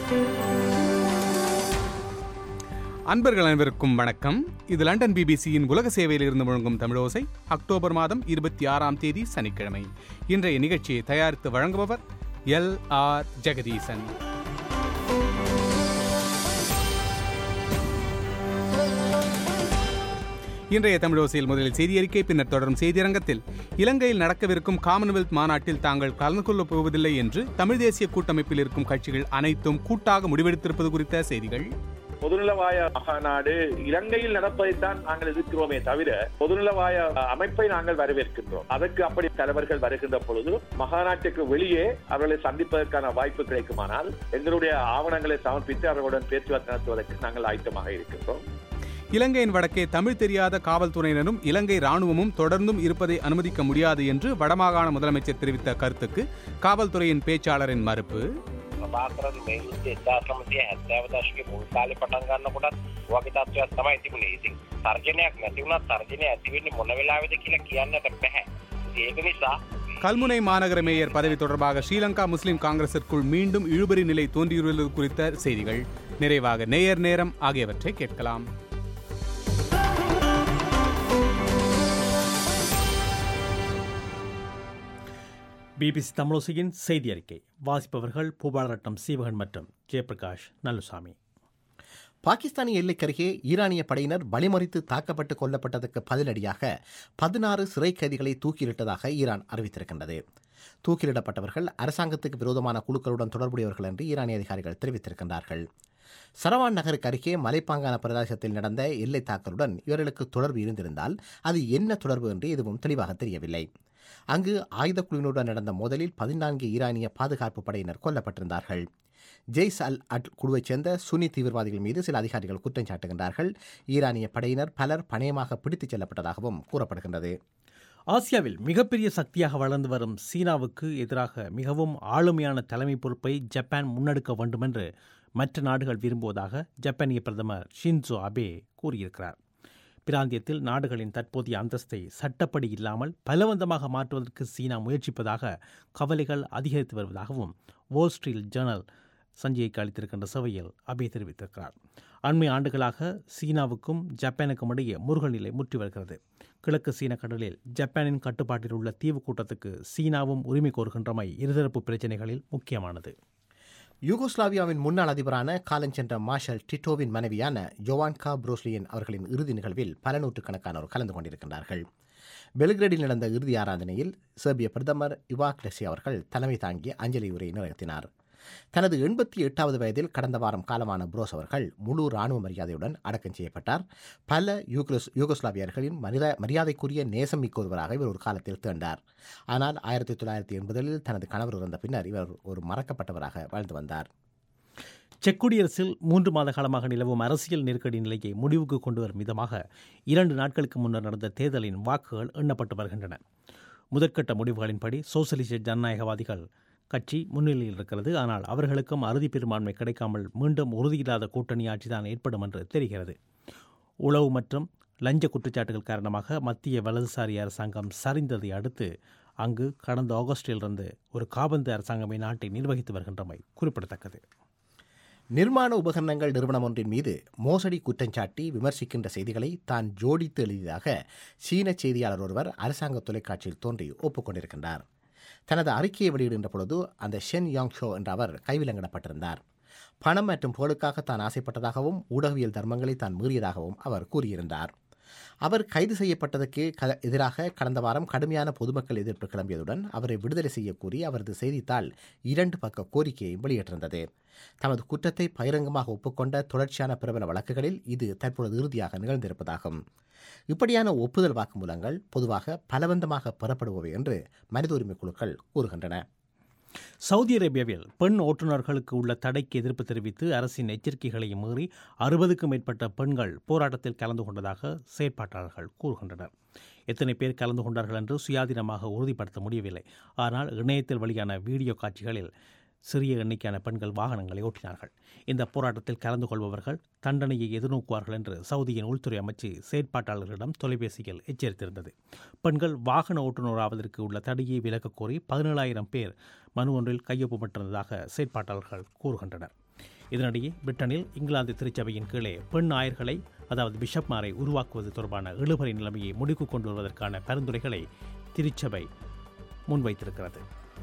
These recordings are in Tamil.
அன்பர்கள் அனைவருக்கும் வணக்கம் இது லண்டன் பிபிசியின் உலக சேவையில் இருந்து முழங்கும் தமிழோசை அக்டோபர் மாதம் இருபத்தி ஆறாம் தேதி சனிக்கிழமை இன்றைய நிகழ்ச்சியை தயாரித்து வழங்குபவர் எல் ஆர் ஜெகதீசன் இன்றைய தமிழோசையில் முதலில் செய்தி அறிக்கை பின்னர் தொடரும் செய்தியரங்கத்தில் இலங்கையில் நடக்கவிருக்கும் காமன்வெல்த் மாநாட்டில் தாங்கள் கலந்து கொள்ளப் போவதில்லை என்று தமிழ் தேசிய கூட்டமைப்பில் இருக்கும் கட்சிகள் அனைத்தும் கூட்டாக முடிவெடுத்திருப்பது குறித்த செய்திகள் பொதுநலவாய மகாநாடு இலங்கையில் நடப்பதைத்தான் நாங்கள் எதிர்க்கிறோமே தவிர பொதுநலவாய அமைப்பை நாங்கள் வரவேற்கின்றோம் அதற்கு அப்படி தலைவர்கள் வருகின்ற பொழுது மகாநாட்டுக்கு வெளியே அவர்களை சந்திப்பதற்கான வாய்ப்பு கிடைக்குமானால் எங்களுடைய ஆவணங்களை சமர்ப்பித்து அவர்களுடன் பேச்சுவார்த்தை நடத்துவதற்கு நாங்கள் ஆயத்தமாக இருக்கின்றோம் இலங்கையின் வடக்கே தமிழ் தெரியாத காவல்துறையினரும் இலங்கை ராணுவமும் தொடர்ந்தும் இருப்பதை அனுமதிக்க முடியாது என்று வடமாகாண முதலமைச்சர் தெரிவித்த கருத்துக்கு காவல்துறையின் பேச்சாளரின் மறுப்பு ප්‍රභාකරන් මේ යුද්ධය එක්දාස් නමසිය හැත්තෑව දශකයේ මුල් කාලේ පටන් ගන්නකොටත් වගේ තත්ත්වයක් තමයි තිබුණේ. ඉතින් තර්ජනයක් නැති වුණත් තර්ජනය ඇති වෙන්නේ මොන වෙලාවෙද කියලා කියන්නට බෑ. ඉතින් ඒක නිසා கல்முனை மாநகர மேயர் பதவி தொடர்பாக ஸ்ரீலங்கா முஸ்லிம் காங்கிரசிற்குள் மீண்டும் இழுபறி நிலை தோன்றியுள்ளது குறித்த செய்திகள் நிறைவாக நேயர் நேரம் ஆகியவற்றை கேட்கலாம் பிபிசி தமிழோசையின் செய்தி அறிக்கை வாசிப்பவர்கள் பூபாலரட்னம் சீவகன் மற்றும் ஜெயபிரகாஷ் நல்லுசாமி பாகிஸ்தானிய எல்லைக்கருகே ஈரானிய படையினர் வழிமறித்து தாக்கப்பட்டு கொல்லப்பட்டதற்கு பதிலடியாக பதினாறு சிறை கைதிகளை தூக்கிலிட்டதாக ஈரான் அறிவித்திருக்கின்றது தூக்கிலிடப்பட்டவர்கள் அரசாங்கத்துக்கு விரோதமான குழுக்களுடன் தொடர்புடையவர்கள் என்று ஈரானிய அதிகாரிகள் தெரிவித்திருக்கின்றார்கள் சரவான் நகருக்கு அருகே மலைப்பாங்கான பிரதேசத்தில் நடந்த எல்லை தாக்கலுடன் இவர்களுக்கு தொடர்பு இருந்திருந்தால் அது என்ன தொடர்பு என்று எதுவும் தெளிவாக தெரியவில்லை அங்கு ஆயுதக்குழுவினுடன் நடந்த மோதலில் பதினான்கு ஈரானிய பாதுகாப்பு படையினர் கொல்லப்பட்டிருந்தார்கள் ஜெய்ஸ் அல் அட் குழுவைச் சேர்ந்த சுனி தீவிரவாதிகள் மீது சில அதிகாரிகள் குற்றம் சாட்டுகின்றார்கள் ஈரானிய படையினர் பலர் பணயமாக பிடித்துச் செல்லப்பட்டதாகவும் கூறப்படுகின்றது ஆசியாவில் மிகப்பெரிய சக்தியாக வளர்ந்து வரும் சீனாவுக்கு எதிராக மிகவும் ஆளுமையான தலைமை பொறுப்பை ஜப்பான் முன்னெடுக்க வேண்டுமென்று மற்ற நாடுகள் விரும்புவதாக ஜப்பானிய பிரதமர் ஷின்சோ அபே கூறியிருக்கிறார் பிராந்தியத்தில் நாடுகளின் தற்போதைய அந்தஸ்தை சட்டப்படி இல்லாமல் பலவந்தமாக மாற்றுவதற்கு சீனா முயற்சிப்பதாக கவலைகள் அதிகரித்து வருவதாகவும் வால் ஸ்ட்ரீட் ஜேர்னல் சஞ்சய்க்கு அளித்திருக்கின்ற சபையில் அபே தெரிவித்திருக்கிறார் அண்மை ஆண்டுகளாக சீனாவுக்கும் ஜப்பானுக்கும் இடையே முருகல் நிலை முற்றி வருகிறது கிழக்கு சீன கடலில் ஜப்பானின் கட்டுப்பாட்டில் உள்ள தீவு கூட்டத்துக்கு சீனாவும் உரிமை கோருகின்றமை இருதரப்பு பிரச்சினைகளில் முக்கியமானது யூகோஸ்லாவியாவின் முன்னாள் அதிபரான காலஞ்சென்ற மார்ஷல் டிட்டோவின் மனைவியான ஜோவான்கா புரோஸ்லியன் அவர்களின் இறுதி நிகழ்வில் பல நூற்றுக்கணக்கானோர் கலந்து கொண்டிருக்கின்றார்கள் பெல்கிரேடில் நடந்த இறுதி ஆராதனையில் செர்பிய பிரதமர் இவா கிளெசி அவர்கள் தலைமை தாங்கி அஞ்சலி உரை நிகழ்த்தினார் தனது எண்பத்தி எட்டாவது வயதில் கடந்த வாரம் காலமான புரோஸ் அவர்கள் முழு ராணுவ மரியாதையுடன் அடக்கம் செய்யப்பட்டார் பல யூக்லோஸ் யூகோஸ்லாவியர்களின் மனித மரியாதைக்குரிய நேசம் மிக்க ஒருவராக இவர் ஒரு காலத்தில் தேர்ந்தார் ஆனால் ஆயிரத்தி தொள்ளாயிரத்தி எண்பதில் தனது கணவர் இறந்த பின்னர் இவர் ஒரு மறக்கப்பட்டவராக வாழ்ந்து வந்தார் செக் குடியரசில் மூன்று மாத காலமாக நிலவும் அரசியல் நெருக்கடி நிலையை முடிவுக்கு கொண்டு வரும் விதமாக இரண்டு நாட்களுக்கு முன்னர் நடந்த தேர்தலின் வாக்குகள் எண்ணப்பட்டு வருகின்றன முதற்கட்ட முடிவுகளின்படி சோசலிச ஜனநாயகவாதிகள் கட்சி முன்னிலையில் இருக்கிறது ஆனால் அவர்களுக்கும் அறுதி பெரும்பான்மை கிடைக்காமல் மீண்டும் உறுதியில்லாத கூட்டணி ஆட்சிதான் ஏற்படும் என்று தெரிகிறது உளவு மற்றும் லஞ்ச குற்றச்சாட்டுகள் காரணமாக மத்திய வலதுசாரி அரசாங்கம் சரிந்ததை அடுத்து அங்கு கடந்த ஆகஸ்டிலிருந்து ஒரு காபந்து அரசாங்கமே நாட்டை நிர்வகித்து வருகின்றமை குறிப்பிடத்தக்கது நிர்மாண உபகரணங்கள் நிறுவனம் ஒன்றின் மீது மோசடி குற்றஞ்சாட்டி விமர்சிக்கின்ற செய்திகளை தான் ஜோடித்து எழுதியதாக சீன செய்தியாளர் ஒருவர் அரசாங்க தொலைக்காட்சியில் தோன்றி ஒப்புக்கொண்டிருக்கின்றார் தனது அறிக்கையை வெளியிடுகின்ற பொழுது அந்த ஷென் யாங் ஷோ என்ற அவர் கைவிலங்கிடப்பட்டிருந்தார் பணம் மற்றும் புகழுக்காக தான் ஆசைப்பட்டதாகவும் ஊடகவியல் தர்மங்களை தான் மீறியதாகவும் அவர் கூறியிருந்தார் அவர் கைது செய்யப்பட்டதற்கு க எதிராக கடந்த வாரம் கடுமையான பொதுமக்கள் எதிர்ப்பு கிளம்பியதுடன் அவரை விடுதலை செய்யக்கூறி அவரது செய்தித்தாள் இரண்டு பக்க கோரிக்கையை வெளியிட்டிருந்தது தமது குற்றத்தை பகிரங்கமாக ஒப்புக்கொண்ட தொடர்ச்சியான பிரபல வழக்குகளில் இது தற்பொழுது இறுதியாக நிகழ்ந்திருப்பதாகும் இப்படியான ஒப்புதல் வாக்குமூலங்கள் பொதுவாக பலவந்தமாக பெறப்படுபவை என்று மனித உரிமை குழுக்கள் கூறுகின்றன சவுதி அரேபியாவில் பெண் ஓட்டுநர்களுக்கு உள்ள தடைக்கு எதிர்ப்பு தெரிவித்து அரசின் எச்சரிக்கைகளை மீறி அறுபதுக்கும் மேற்பட்ட பெண்கள் போராட்டத்தில் கலந்து கொண்டதாக செயற்பாட்டாளர்கள் கூறுகின்றனர் எத்தனை பேர் கலந்து கொண்டார்கள் என்று சுயாதீனமாக உறுதிப்படுத்த முடியவில்லை ஆனால் இணையத்தில் வெளியான வீடியோ காட்சிகளில் சிறிய எண்ணிக்கையான பெண்கள் வாகனங்களை ஓட்டினார்கள் இந்த போராட்டத்தில் கலந்து கொள்பவர்கள் தண்டனையை எதிர்நோக்குவார்கள் என்று சவுதியின் உள்துறை அமைச்சு செயற்பாட்டாளர்களிடம் தொலைபேசியில் எச்சரித்திருந்தது பெண்கள் வாகன ஓட்டுநராவதற்கு உள்ள தடையை விலக்கக் கோரி பதினேழாயிரம் பேர் மனு ஒன்றில் கையொப்பமிட்டிருந்ததாக செயற்பாட்டாளர்கள் கூறுகின்றனர் இதனிடையே பிரிட்டனில் இங்கிலாந்து திருச்சபையின் கீழே பெண் ஆயர்களை அதாவது பிஷப்மாரை உருவாக்குவது தொடர்பான இழுபறி நிலைமையை முடிவுக்கு கொண்டு வருவதற்கான பரிந்துரைகளை திருச்சபை முன்வைத்திருக்கிறது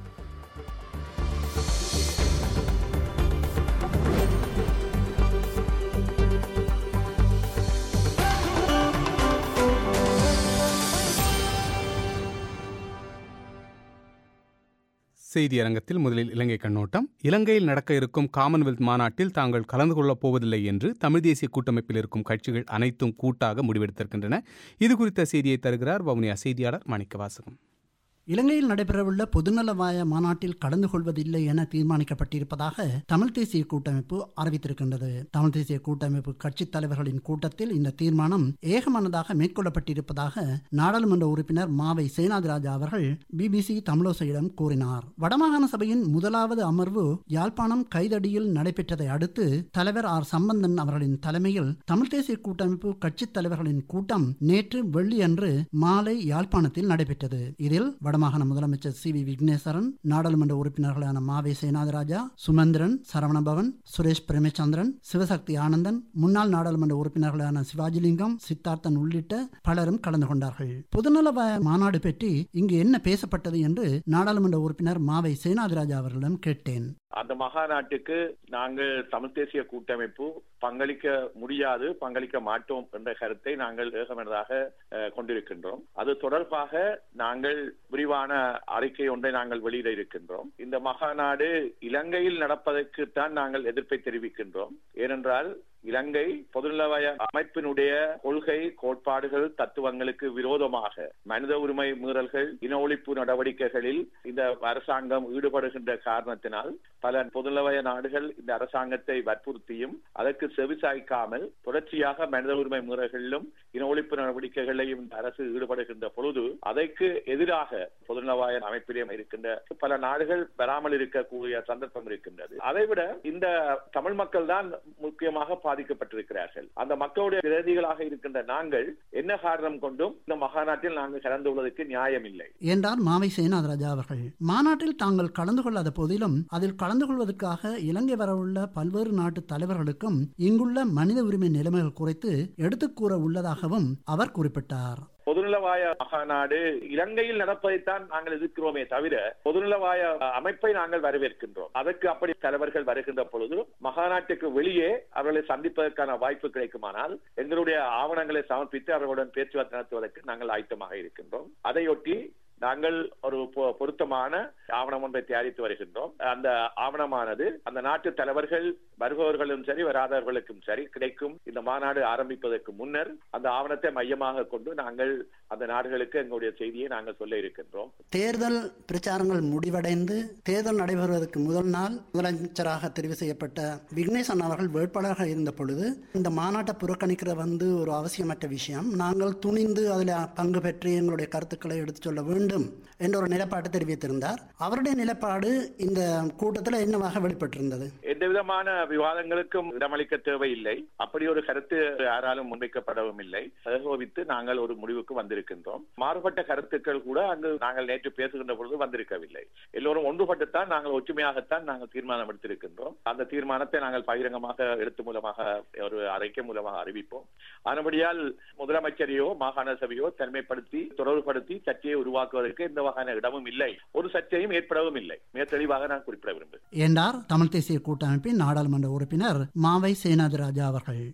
செய்தி அரங்கத்தில் முதலில் இலங்கை கண்ணோட்டம் இலங்கையில் நடக்க இருக்கும் காமன்வெல்த் மாநாட்டில் தாங்கள் கலந்து கொள்ளப் போவதில்லை என்று தமிழ் தேசிய கூட்டமைப்பில் இருக்கும் கட்சிகள் அனைத்தும் கூட்டாக முடிவெடுத்திருக்கின்றன இது குறித்த செய்தியை தருகிறார் வவுனியா செய்தியாளர் மாணிக்க வாசகம் இலங்கையில் நடைபெறவுள்ள பொதுநலவாய மாநாட்டில் கலந்து கொள்வதில்லை என தீர்மானிக்கப்பட்டிருப்பதாக தமிழ் தேசிய கூட்டமைப்பு அறிவித்திருக்கின்றது தமிழ் தேசிய கூட்டமைப்பு கட்சித் தலைவர்களின் கூட்டத்தில் இந்த தீர்மானம் ஏகமனதாக மேற்கொள்ளப்பட்டிருப்பதாக நாடாளுமன்ற உறுப்பினர் மாவை சேனாதிராஜா அவர்கள் பிபிசி தமிழோசையிடம் கூறினார் வடமாகாண சபையின் முதலாவது அமர்வு யாழ்ப்பாணம் கைதடியில் நடைபெற்றதை அடுத்து தலைவர் ஆர் சம்பந்தன் அவர்களின் தலைமையில் தமிழ் தேசிய கூட்டமைப்பு கட்சித் தலைவர்களின் கூட்டம் நேற்று வெள்ளியன்று மாலை யாழ்ப்பாணத்தில் நடைபெற்றது இதில் வடமாகாண முதலமைச்சர் சி வி விக்னேஸ்வரன் நாடாளுமன்ற உறுப்பினர்களான மாவே சேனாதராஜா சுமந்திரன் சரவணபவன் சுரேஷ் பிரேமச்சந்திரன் சிவசக்தி ஆனந்தன் முன்னாள் நாடாளுமன்ற உறுப்பினர்களான சிவாஜிலிங்கம் சித்தார்த்தன் உள்ளிட்ட பலரும் கலந்து கொண்டார்கள் பொதுநலவாய மாநாடு பற்றி இங்கு என்ன பேசப்பட்டது என்று நாடாளுமன்ற உறுப்பினர் மாவை சேனாதிராஜா அவர்களிடம் கேட்டேன் அந்த மகாநாட்டுக்கு நாங்கள் தமிழ் தேசிய கூட்டமைப்பு பங்களிக்க முடியாது பங்களிக்க மாட்டோம் என்ற கருத்தை நாங்கள் ஏகமனதாக அஹ், கொண்டிருக்கின்றோம் அது தொடர்பாக நாங்கள் விரிவான அறிக்கை ஒன்றை நாங்கள் வெளியிட இருக்கின்றோம் இந்த மகாநாடு இலங்கையில் நடப்பதற்குத்தான் நாங்கள் எதிர்ப்பை தெரிவிக்கின்றோம் ஏனென்றால் இலங்கை பொதுநலவய அமைப்பினுடைய கொள்கை கோட்பாடுகள் தத்துவங்களுக்கு விரோதமாக மனித உரிமை மீறல்கள் இன ஒழிப்பு நடவடிக்கைகளில் இந்த அரசாங்கம் ஈடுபடுகின்ற காரணத்தினால் பல பொதுநலவய நாடுகள் இந்த அரசாங்கத்தை வற்புறுத்தியும் அதற்கு செவிசாய்க்காமல் தொடர்ச்சியாக மனித உரிமை மீறல்களிலும் இன ஒழிப்பு நடவடிக்கைகளையும் இந்த அரசு ஈடுபடுகின்ற பொழுது அதற்கு எதிராக பொதுநலவாய அமைப்பிலே இருக்கின்ற பல நாடுகள் வராமல் இருக்கக்கூடிய சந்தர்ப்பம் இருக்கின்றது அதைவிட இந்த தமிழ் மக்கள் தான் முக்கியமாக பாதிக்கப்பட்டிருக்கிறார்கள் அந்த மக்களுடைய பிரதிகளாக இருக்கின்ற நாங்கள் என்ன காரணம் கொண்டும் இந்த மகாநாட்டில் நாங்கள் கலந்து கொள்வதற்கு நியாயம் இல்லை என்றார் மாவை சேனாதராஜா அவர்கள் மாநாட்டில் தாங்கள் கலந்து கொள்ளாத போதிலும் அதில் கலந்து கொள்வதற்காக இலங்கை வரவுள்ள பல்வேறு நாட்டு தலைவர்களுக்கும் இங்குள்ள மனித உரிமை நிலைமைகள் குறித்து எடுத்துக் கூற உள்ளதாகவும் அவர் குறிப்பிட்டார் பொதுநலவாய மகாநாடு இலங்கையில் நடப்பதைத்தான் நாங்கள் எதிர்க்கிறோமே தவிர பொதுநலவாய அமைப்பை நாங்கள் வரவேற்கின்றோம் அதற்கு அப்படி தலைவர்கள் வருகின்ற பொழுது மகாநாட்டுக்கு வெளியே அவர்களை சந்திப்பதற்கான வாய்ப்பு கிடைக்குமானால் எங்களுடைய ஆவணங்களை சமர்ப்பித்து அவர்களுடன் பேச்சுவார்த்தை நடத்துவதற்கு நாங்கள் ஆயத்தமாக இருக்கின்றோம் அதையொட்டி நாங்கள் ஒரு பொ- பொருத்தமான ஆவணம் ஒன்றை தயாரித்து வருகின்றோம் அந்த ஆவணமானது அந்த நாட்டு தலைவர்கள் வருபவர்களும் சரி வராதவர்களுக்கும் சரி கிடைக்கும் இந்த மாநாடு ஆரம்பிப்பதற்கு முன்னர் அந்த ஆவணத்தை மையமாக கொண்டு நாங்கள் அந்த நாடுகளுக்கு எங்களுடைய செய்தியை நாங்கள் சொல்ல இருக்கின்றோம் தேர்தல் பிரச்சாரங்கள் முடிவடைந்து தேர்தல் நடைபெறுவதற்கு முதல் நாள் முதலமைச்சராக தெரிவு செய்யப்பட்ட விக்னேசன் அவர்கள் வேட்பாளராக இருந்த பொழுது இந்த மாநாட்டை புறக்கணிக்கிற வந்து ஒரு அவசியமற்ற விஷயம் நாங்கள் துணிந்து அதில் பங்கு பெற்று எங்களுடைய கருத்துக்களை எடுத்துச் சொல்ல வேண்டும் என்ற ஒரு நிலைப்பாட்டை தெரிவித்திருந்தார் அவருடைய நிலைப்பாடு இந்த கூட்டத்தில் என்னவாக வெளிப்பட்டிருந்தது எந்த விதமான விவாதங்களுக்கும் இடமளிக்க தேவையில்லை அப்படி ஒரு கருத்து யாராலும் முன்வைக்கப்படவும் இல்லை ஏகோபித்து நாங்கள் ஒரு முடிவுக்கு வந்திருக்கின்றோம் மாறுபட்ட கருத்துக்கள் கூட அங்கு நாங்கள் நேற்று பேசுகின்ற பொழுது வந்திருக்கவில்லை எல்லோரும் ஒன்றுபட்டுத்தான் நாங்கள் ஒற்றுமையாகத்தான் நாங்கள் தீர்மானம் எடுத்திருக்கின்றோம் அந்த தீர்மானத்தை நாங்கள் பகிரங்கமாக எழுத்து மூலமாக ஒரு அறிக்கை மூலமாக அறிவிப்போம் ஆனபடியால் முதலமைச்சரையோ மாகாண சபையோ தனிமைப்படுத்தி தொடர்புபடுத்தி சர்ச்சையை உருவாக்குவதற்கு எந்த வகையான இடமும் இல்லை ஒரு சர்ச்சையும் ஏற்படவும் இல்லை மிக தெளிவாக நான் குறிப்பிட விரும்புகிறேன் என்றார் தமிழ் தேசிய கூட்டமைப்பின் நாடாளுமன்ற உறுப்பினர் மாவை சேனாதிராஜா அவர்கள்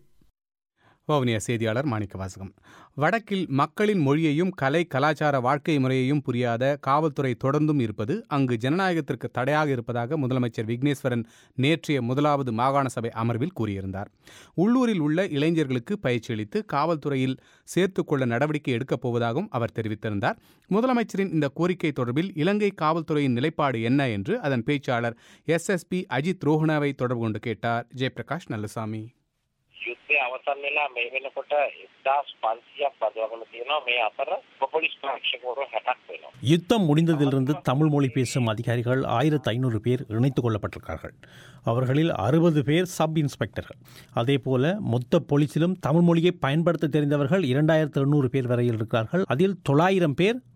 வவுனியா செய்தியாளர் மாணிக்க வாசகம் வடக்கில் மக்களின் மொழியையும் கலை கலாச்சார வாழ்க்கை முறையையும் புரியாத காவல்துறை தொடர்ந்தும் இருப்பது அங்கு ஜனநாயகத்திற்கு தடையாக இருப்பதாக முதலமைச்சர் விக்னேஸ்வரன் நேற்றைய முதலாவது மாகாண சபை அமர்வில் கூறியிருந்தார் உள்ளூரில் உள்ள இளைஞர்களுக்கு பயிற்சி அளித்து காவல்துறையில் சேர்த்துக்கொள்ள நடவடிக்கை எடுக்கப் போவதாகவும் அவர் தெரிவித்திருந்தார் முதலமைச்சரின் இந்த கோரிக்கை தொடர்பில் இலங்கை காவல்துறையின் நிலைப்பாடு என்ன என்று அதன் பேச்சாளர் எஸ்எஸ்பி அஜித் ரோஹணாவை தொடர்பு கொண்டு கேட்டார் ஜெயபிரகாஷ் நல்லசாமி යුද්ධය අවසන් වෙලා මේ වෙනකොට එක්දස් පන්සියක් පදවගන තියෙනවා මේ අතර පොපොලිස් පාක්ෂකවරු හැටක් වෙනවා. யுத்தம் முடிந்ததிலிருந்து தமிழ் மொழி பேசும் அதிகாரிகள் ஆயிரத்து ஐநூறு பேர் இணைத்துக் கொள்ளப்பட்டிருக்கார்கள் அவர்களில் அறுபது பேர் சப் இன்ஸ்பெக்டர்கள் அதேபோல மொத்த போலீசிலும் தமிழ் மொழியை பயன்படுத்த தெரிந்தவர்கள் இரண்டாயிரத்து எண்ணூறு பேர் வரையில் இருக்கிறார்கள் அதில் தொள்ளாயிரம் பேர்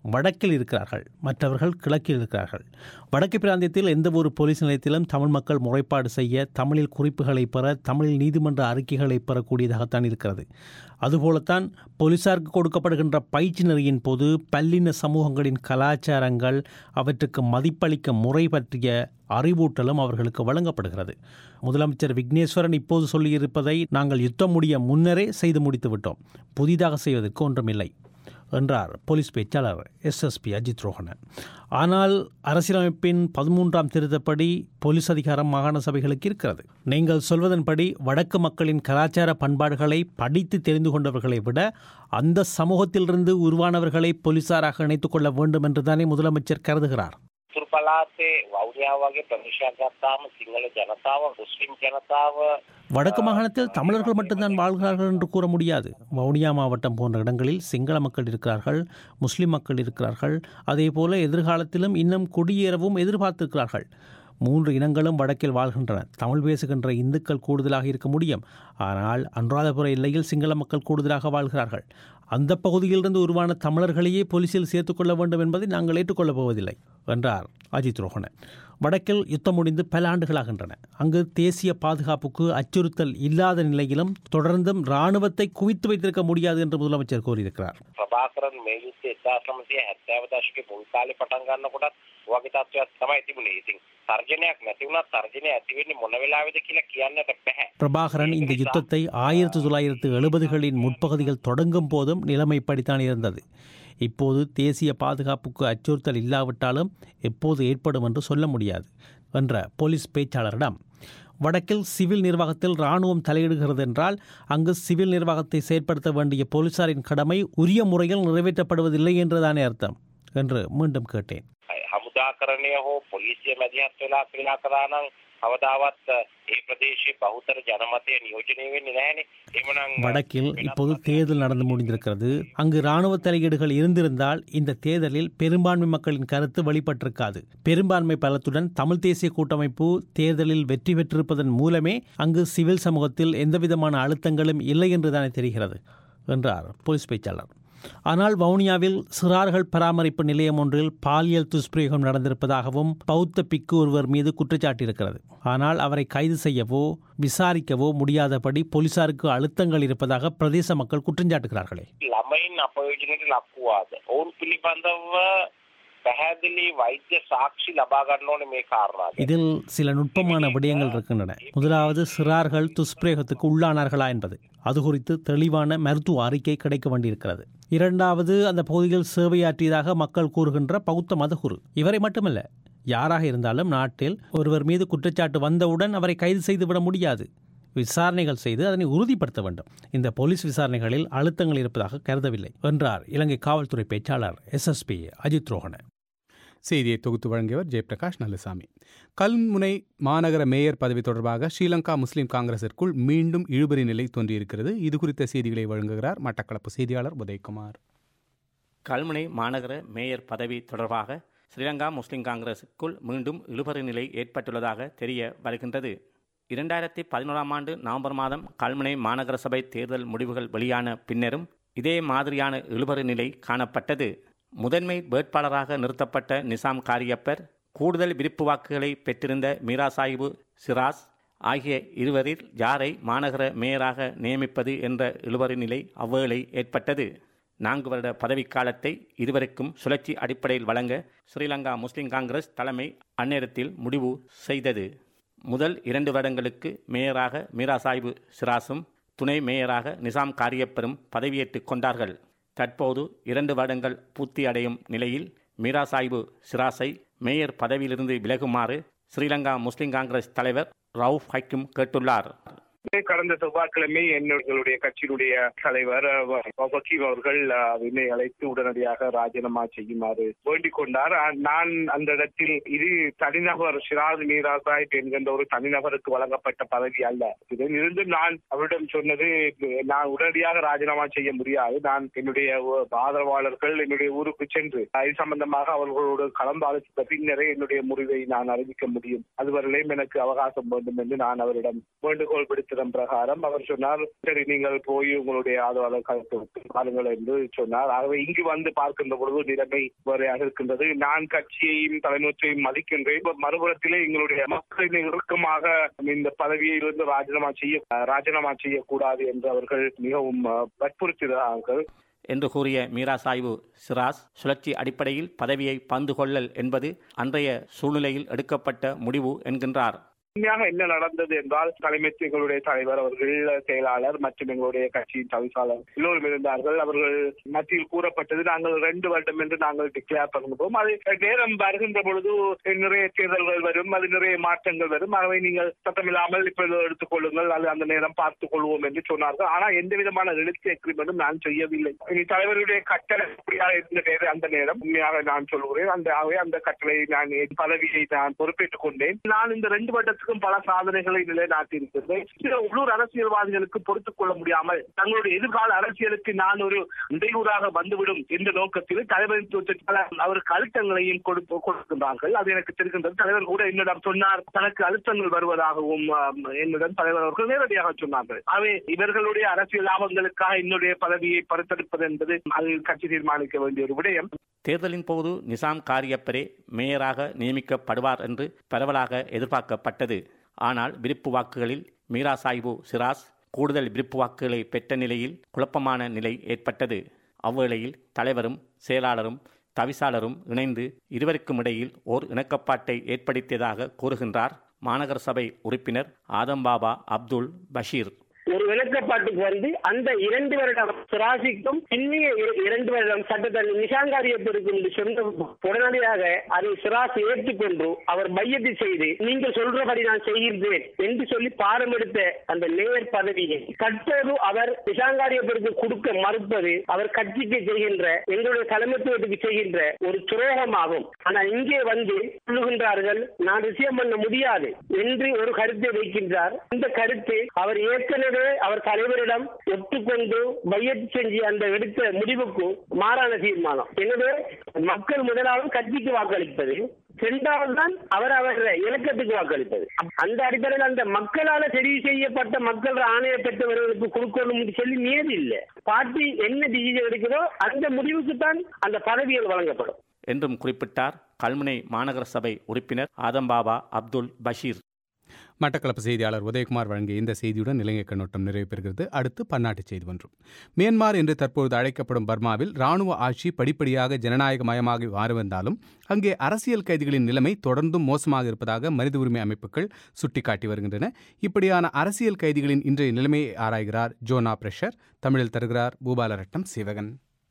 வடக்கில் இருக்கிறார்கள் மற்றவர்கள் கிழக்கில் இருக்கிறார்கள் வடக்கு பிராந்தியத்தில் எந்த ஒரு போலீஸ் நிலையத்திலும் தமிழ் மக்கள் முறைப்பாடு செய்ய தமிழில் குறிப்புகளை பெற தமிழில் நீதிமன்ற அறிக்கைகளை பெறக்கூடியதாகத்தான் இருக்கிறது அதுபோலத்தான் போலீசாருக்கு கொடுக்கப்படுகின்ற பயிற்சி நெறியின் போது பல்லின சமூகங்களின் கலாச்சாரங்கள் அவற்றுக்கு மதிப்பளிக்க முறை பற்றிய அறிவூட்டலும் அவர்களுக்கு வழங்கப்படுகிறது முதலமைச்சர் விக்னேஸ்வரன் இப்போது சொல்லியிருப்பதை நாங்கள் யுத்தம் முடிய முன்னரே செய்து முடித்து விட்டோம் புதிதாக செய்வதற்கு ஒன்றுமில்லை என்றார் போலீஸ் பேச்சாளர் எஸ்எஸ்பி அஜித் ரோஹன ஆனால் அரசியலமைப்பின் பதிமூன்றாம் திருத்தப்படி போலீஸ் அதிகாரம் மாகாண சபைகளுக்கு இருக்கிறது நீங்கள் சொல்வதன்படி வடக்கு மக்களின் கலாச்சார பண்பாடுகளை படித்து தெரிந்து கொண்டவர்களை விட அந்த சமூகத்திலிருந்து உருவானவர்களை போலீசாராக இணைத்துக் கொள்ள வேண்டும் என்றுதானே முதலமைச்சர் கருதுகிறார் උතුරු පලාතේ වෞනියා වගේ ප්‍රදේශයක් ගත්තාම සිංහල ජනතාව මුස්ලිම් ජනතාව வடக்கு மாகாணத்தில் தமிழர்கள் மட்டும்தான் வாழ்கிறார்கள் என்று கூற முடியாது வவுனியா மாவட்டம் போன்ற இடங்களில் சிங்கள மக்கள் இருக்கிறார்கள் முஸ்லிம் மக்கள் இருக்கிறார்கள் அதே போல எதிர்காலத்திலும் இன்னும் குடியேறவும் எதிர்பார்த்திருக்கிறார்கள் மூன்று இனங்களும் வடக்கில் வாழ்கின்றன தமிழ் பேசுகின்ற இந்துக்கள் கூடுதலாக இருக்க முடியும் ஆனால் அனுராதபுர எல்லையில் சிங்கள மக்கள் கூடுதலாக வாழ்கிறார்கள் அந்த பகுதியிலிருந்து உருவான தமிழர்களையே போலீசில் சேர்த்துக்கொள்ள வேண்டும் என்பதை நாங்கள் ஏற்றுக்கொள்ளப் போவதில்லை என்றார் அஜித் ரோஹன வடக்கில் யுத்தம் முடிந்து பல ஆண்டுகளாகின்றன அங்கு தேசிய பாதுகாப்புக்கு அச்சுறுத்தல் இல்லாத நிலையிலும் தொடர்ந்தும் இராணுவத்தை குவித்து வைத்திருக்க முடியாது என்று முதலமைச்சர் கூறியிருக்கிறார் ප්‍රභාකරන් මේ යුත්තේ එක්දාස් නමසය හැත්තෑව දශක මුල් කාලේ පටන් ගන්න කොටත් වගේ තත්ත්වයක් තමයි තිබුණේ. ඉතින් තර්ජනයක් නැති වුණත් තර්ජනය ඇති වෙන්නේ මොන වෙලාවෙද කියලා කියන්නට බෑ. பிரபாகரன் இந்த யுத்தத்தை ஆயிரத்தி தொள்ளாயிரத்து எழுபதுகளின் முற்பகுதிகள் தொடங்கும் போதும் நிலைமை இப்படித்தான் இருந்தது இப்போது தேசிய பாதுகாப்புக்கு அச்சுறுத்தல் இல்லாவிட்டாலும் எப்போது ஏற்படும் என்று சொல்ல முடியாது என்ற போலீஸ் பேச்சாளரிடம் வடக்கில் சிவில் நிர்வாகத்தில் இராணுவம் தலையிடுகிறது என்றால் அங்கு சிவில் நிர்வாகத்தை செயற்படுத்த வேண்டிய போலீசாரின் கடமை உரிய முறையில் நிறைவேற்றப்படுவதில்லை என்றுதானே அர்த்தம் என்று மீண்டும் கேட்டேன் හමුදාකරණය හෝ පොලිසිය මැදිහත් වෙලා ක්‍රියා කරා නම් කවදාවත් අ, ඒ ප්‍රදේශයේ බහුතර ජනමතය නියෝජනය වෙන්නේ නැහැනේ. එhmenan வடக்கில் இப்போது தேர்தல் நடந்து முடிந்திருக்கிறது அங்கு இராணுவ தலையீடுகள் இருந்திருந்தால் இந்த தேர்தலில் பெரும்பான்மை மக்களின் கருத்து வெளிப்பட்டிருக்காது பெரும்பான்மை பலத்துடன் தமிழ் தேசிய கூட்டமைப்பு தேர்தலில் வெற்றி பெற்றிருப்பதன் மூலமே அங்கு சிவில் சமூகத்தில் எந்தவிதமான அழுத்தங்களும் இல்லை என்றுதானே தெரிகிறது என்றார் போலீஸ் பேச்சாளர் ஆனால் வவுனியாவில் சிறார்கள் பராமரிப்பு நிலையம் ஒன்றில் பாலியல் துஷ்பிரயோகம் நடந்திருப்பதாகவும் பௌத்த பிக்கு ஒருவர் மீது குற்றச்சாட்டு இருக்கிறது ஆனால் அவரை கைது செய்யவோ விசாரிக்கவோ முடியாதபடி போலீசாருக்கு அழுத்தங்கள் இருப்பதாக பிரதேச மக்கள் குற்றஞ்சாட்டுகிறார்களே ළමයින් අපයෝජනයට ලක්වුවාද. ඔවුන් පිළිබඳව පැහැදිලි වෛද්‍ය සාක්ෂි ලබා ගන්න ඕනේ මේ කාරණා ගැන. இதில் சில நுட்பமான விடயங்கள் இருக்கின்றன முதலாவது சிறார்கள் துஷ்பிரயோகத்துக்கு உள்ளானார்களா என்பது அது குறித்து தெளிவான மருத்துவ அறிக்கை கிடைக்க வேண்டியிருக்கிறது இரண்டாவது அந்த பகுதியில் சேவையாற்றியதாக மக்கள் கூறுகின்ற பௌத்த மதகுரு இவரை மட்டுமல்ல யாராக இருந்தாலும் நாட்டில் ஒருவர் மீது குற்றச்சாட்டு வந்தவுடன் அவரை கைது செய்துவிட முடியாது விசாரணைகள் செய்து அதனை உறுதிப்படுத்த வேண்டும் இந்த போலீஸ் விசாரணைகளில் அழுத்தங்கள் இருப்பதாக கருதவில்லை என்றார் இலங்கை காவல்துறை பேச்சாளர் எஸ்எஸ்பி அஜித் ரோஹன செய்தியை தொகுத்து வழங்கியவர் ஜெயபிரகாஷ் நல்லசாமி கல்முனை மாநகர மேயர் பதவி தொடர்பாக ஸ்ரீலங்கா முஸ்லிம் காங்கிரசிற்குள் மீண்டும் இழுபறி நிலை தோன்றியிருக்கிறது இது குறித்த செய்திகளை வழங்குகிறார் மட்டக்களப்பு செய்தியாளர் உதயகுமார் கல்முனை மாநகர மேயர் பதவி தொடர்பாக ஸ்ரீலங்கா முஸ்லிம் காங்கிரஸுக்குள் மீண்டும் இழுபறி நிலை ஏற்பட்டுள்ளதாக தெரிய வருகின்றது இரண்டாயிரத்தி பதினோராம் ஆண்டு நவம்பர் மாதம் கல்முனை மாநகர சபை தேர்தல் முடிவுகள் வெளியான பின்னரும் இதே மாதிரியான இழுபறி நிலை காணப்பட்டது முதன்மை வேட்பாளராக நிறுத்தப்பட்ட நிசாம் காரியப்பர் கூடுதல் விருப்பு வாக்குகளை பெற்றிருந்த மீரா சாஹிபு சிராஸ் ஆகிய இருவரில் யாரை மாநகர மேயராக நியமிப்பது என்ற இழுபறி நிலை அவ்வேளை ஏற்பட்டது நான்கு வருட பதவிக்காலத்தை இருவருக்கும் சுழற்சி அடிப்படையில் வழங்க ஸ்ரீலங்கா முஸ்லிம் காங்கிரஸ் தலைமை அந்நேரத்தில் முடிவு செய்தது முதல் இரண்டு வருடங்களுக்கு மேயராக மீரா சாஹிபு சிராசும் துணை மேயராக நிசாம் காரியப்பெரும் பதவியேற்றுக் கொண்டார்கள் தற்போது இரண்டு வருடங்கள் பூர்த்தி அடையும் நிலையில் மீரா சாஹிபு சிராஸை மேயர் பதவியிலிருந்து விலகுமாறு ஸ்ரீலங்கா முஸ்லிம் காங்கிரஸ் தலைவர் ரவுஃப் ஹக்கிம் கேட்டுள்ளார் கடந்த செவ்வாய்க்கிழமை எங்களுடைய கட்சியினுடைய தலைவர் அஹ், வக்கீல் அவர்கள் அஹ், என்னை அழைத்து உடனடியாக ராஜினாமா செய்யுமாறு வேண்டிக் கொண்டார் அஹ், நான் அந்த இடத்தில் இது தனிநபர் சிராஜ் மீரா சாஹிப் என்கின்ற ஒரு தனிநபருக்கு வழங்கப்பட்ட பதவி அல்ல இதில் இருந்து நான் அவரிடம் சொன்னது நான் உடனடியாக ராஜினாமா செய்ய முடியாது நான் என்னுடைய ஒ- ஆதரவாளர்கள் என்னுடைய ஊருக்கு சென்று இது சம்பந்தமாக அவர்களோடு கலந்து ஆலோசித்த பின்னரே என்னுடைய முடிவை நான் அறிவிக்க முடியும் அதுவரையிலும் எனக்கு அவகாசம் வேண்டும் என்று நான் அவரிடம் வேண்டுகோள் விடுத்திருந்தேன் கட்டணம் பிரகாரம் அவர் சொன்னார் சரி நீங்கள் போய் உங்களுடைய ஆதரவாளர் கலந்து பாருங்கள் என்று சொன்னார் ஆகவே இங்கு வந்து பார்க்கின்ற பொழுது நிலைமை வேறையாக இருக்கின்றது நான் கட்சியையும் தலைமையையும் மதிக்கின்றேன் இப்ப மறுபுறத்திலே எங்களுடைய மக்கள் இறுக்கமாக இந்த பதவியிலிருந்து ராஜினாமா செய்ய ராஜினாமா செய்யக்கூடாது என்று அவர்கள் மிகவும் அஹ், வற்புறுத்தினார்கள் என்று கூறிய மீரா சாய்வு சிராஸ் சுழற்சி அடிப்படையில் பதவியை பந்து கொள்ளல் என்பது அன்றைய சூழ்நிலையில் எடுக்கப்பட்ட முடிவு என்கின்றார் உண்மையாக என்ன நடந்தது என்றால் தலைமைச் எங்களுடைய தலைவர் அவர்கள் செயலாளர் மற்றும் எங்களுடைய கட்சியின் தவிசாளர் எல்லோரும் இருந்தார்கள் அவர்கள் மத்தியில் கூறப்பட்டது நாங்கள் ரெண்டு வருடம் என்று நாங்கள் டிக்ளேர் பண்ணுவோம் அது நேரம் வருகின்ற பொழுது நிறைய தேர்தல்கள் வரும் அது நிறைய மாற்றங்கள் வரும் ஆகவே நீங்கள் சத்தமில்லாமல் இப்பொழுது எடுத்துக் கொள்ளுங்கள் அது அந்த நேரம் பார்த்துக் கொள்வோம் என்று சொன்னார்கள் ஆனால் எந்த விதமான எழுத்து எக்ரிமெண்ட்டும் நான் செய்யவில்லை இனி தலைவருடைய கட்டளை எப்படியாக இருந்த நேரம் அந்த நேரம் உண்மையாக நான் சொல்கிறேன் அந்த ஆகவே அந்த கட்டளை நான் என் பதவியை நான் பொறுப்பேற்றுக் கொண்டேன் நான் இந்த ரெண்டு வருடத்துக்கும் பல சாதனைகளை நிலைநாட்டியிருக்கிறேன் சில உள்ளூர் அரசியல்வாதிகளுக்கு பொறுத்துக் கொள்ள முடியாமல் தங்களுடைய எதிர்கால அரசியலுக்கு நான் ஒரு இடையூறாக வந்துவிடும் என்ற நோக்கத்தில் தலைவரின் அவர் அழுத்தங்களையும் கொடுத்து கொடுக்கின்றார்கள் அது எனக்கு தெரிகின்றது தலைவர் கூட என்னிடம் சொன்னார் தனக்கு அழுத்தங்கள் வருவதாகவும் ஆம், என்னிடம் தலைவர் அவர்கள் நேரடியாக சொன்னார்கள் அவை இவர்களுடைய அரசியல் லாபங்களுக்காக என்னுடைய பதவியை பறித்தெடுப்பது என்பது அது கட்சி தீர்மானிக்க வேண்டிய ஒரு விடயம் தேர்தலின் போது நிசாம் காரியப்பரே மேயராக நியமிக்கப்படுவார் என்று பரவலாக எதிர்பார்க்கப்பட்டது ஆனால் விருப்பு வாக்குகளில் மீரா சாஹிபு சிராஸ் கூடுதல் விருப்பு வாக்குகளை பெற்ற நிலையில் குழப்பமான நிலை ஏற்பட்டது அவ்வேளையில் தலைவரும் செயலாளரும் தவிசாளரும் இணைந்து இருவருக்கும் இடையில் ஓர் இணக்கப்பாட்டை ஏற்படுத்தியதாக கூறுகின்றார் மாநகர சபை உறுப்பினர் ஆதம்பாபா அப்துல் பஷீர் ஒரு விளக்கப்பாட்டுக்கு வந்து அந்த இரண்டு வருடம் சிராசிக்கும் பின்னிய இர- இரண்டு வருடம் சட்டத்தன் நிஷாங்காரியத்திற்கும் என்று சொன்ன உடனடியாக அதை சிராஸ் ஏற்றுக்கொண்டு அவர் மையத்தை செய்து நீங்கள் சொல்றபடி நான் செய்கின்றேன் என்று சொல்லி பாடம் எடுத்த அந்த மேயர் பதவியை தற்போது அவர் நிஷாங்காரியத்திற்கு கொடுக்க மறுப்பது அவர் கட்சிக்கு செய்கின்ற எங்களுடைய தலைமைத்துவத்துக்கு செய்கின்ற ஒரு துரோகமாகும் ஆனால் இங்கே வந்து சொல்லுகின்றார்கள் நான் ரிசீவ் பண்ண முடியாது என்று ஒரு கருத்தை வைக்கின்றார் இந்த கருத்து அவர் ஏற்கனவே அவர் தலைவரிடம் ஒத்துக்கொண்டு பையத்து செஞ்சு அந்த எடுத்த முடிவுக்கு மாறான தீர்மானம் எனவே மக்கள் முதலாவது கட்சிக்கு வாக்களிப்பது இரண்டாவது தான் அவர் அவர் இலக்கத்துக்கு வாக்களிப்பது அந்த அடிப்படையில் அந்த மக்களால தெரிவு செய்யப்பட்ட மக்கள் ஆணைய பெற்றவர்களுக்கு கொடுக்கணும் சொல்லி நியதி இல்லை பார்ட்டி என்ன டிசிஷன் எடுக்கிறதோ அந்த முடிவுக்கு தான் அந்த பதவிகள் வழங்கப்படும் என்றும் குறிப்பிட்டார் கல்முனை மாநகர சபை உறுப்பினர் ஆதம்பாபா அப்துல் பஷீர் மட்டக்களப்பு செய்தியாளர் உதயகுமார் வழங்கிய இந்த செய்தியுடன் இலங்கை கண்ணோட்டம் நிறைவு பெறுகிறது அடுத்து பன்னாட்டு செய்தி ஒன்றும் மியான்மார் என்று தற்பொழுது அழைக்கப்படும் பர்மாவில் ராணுவ ஆட்சி படிப்படியாக ஜனநாயகமயமாகி மாறி வந்தாலும் அங்கே அரசியல் கைதிகளின் நிலைமை தொடர்ந்தும் மோசமாக இருப்பதாக மனித உரிமை அமைப்புகள் சுட்டிக்காட்டி வருகின்றன இப்படியான அரசியல் கைதிகளின் இன்றைய நிலைமையை ஆராய்கிறார் ஜோனா பிரஷர் தமிழில் தருகிறார் பூபாலரட்னம் சிவகன்